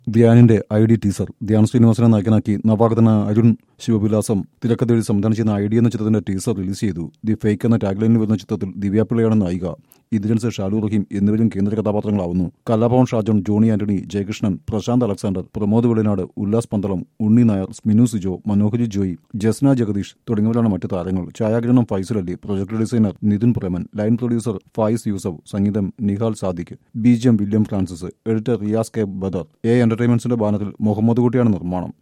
ധ്യാനിന്റെ I D teaser Dhyan ശ്രീനിവാസനെ നായകനാക്കി നവാഗതന അരുൺ ശിവവിലാസം തിരക്കഥയിൽ സംവിധാനം ചെയ്യുന്ന ഐ ഡി എന്ന ചിത്രത്തിന്റെ ടീസർ റിലീസ് ചെയ്തു ദി ഫേക്ക് എന്ന ടാഗ്ലൈനിൽ വരുന്ന ചിത്രത്തിൽ ദിവ്യാപിള്ളയാണ് നായിക ഇന്ദ്രൻസ് ഷാലു റഹീം എന്നിവരും കേന്ദ്ര കഥാപാത്രങ്ങളാവുന്നു Kalabhavan Shajon Johny Antony Jayakrishnan Prashanth Alexander Pramod Velinad Ullas Pandalam Unni Nair Minu Sijo Manohari Joy Jasna Jagadish തുടങ്ങിയവരാണ് മറ്റു താരങ്ങൾ ഛായാഗ്രഹണം Faisal Ali project designer Nithin Preman line producer Faiz Yusuf സംഗീതം Nihal Sadiq B G M William Francis editor Riyas K Badar A എന്റർടൈൻമെന്റ്സിന്റെ ബാനറിൽ മുഹമ്മദ് കുട്ടിയാണ് നിർമ്മാണം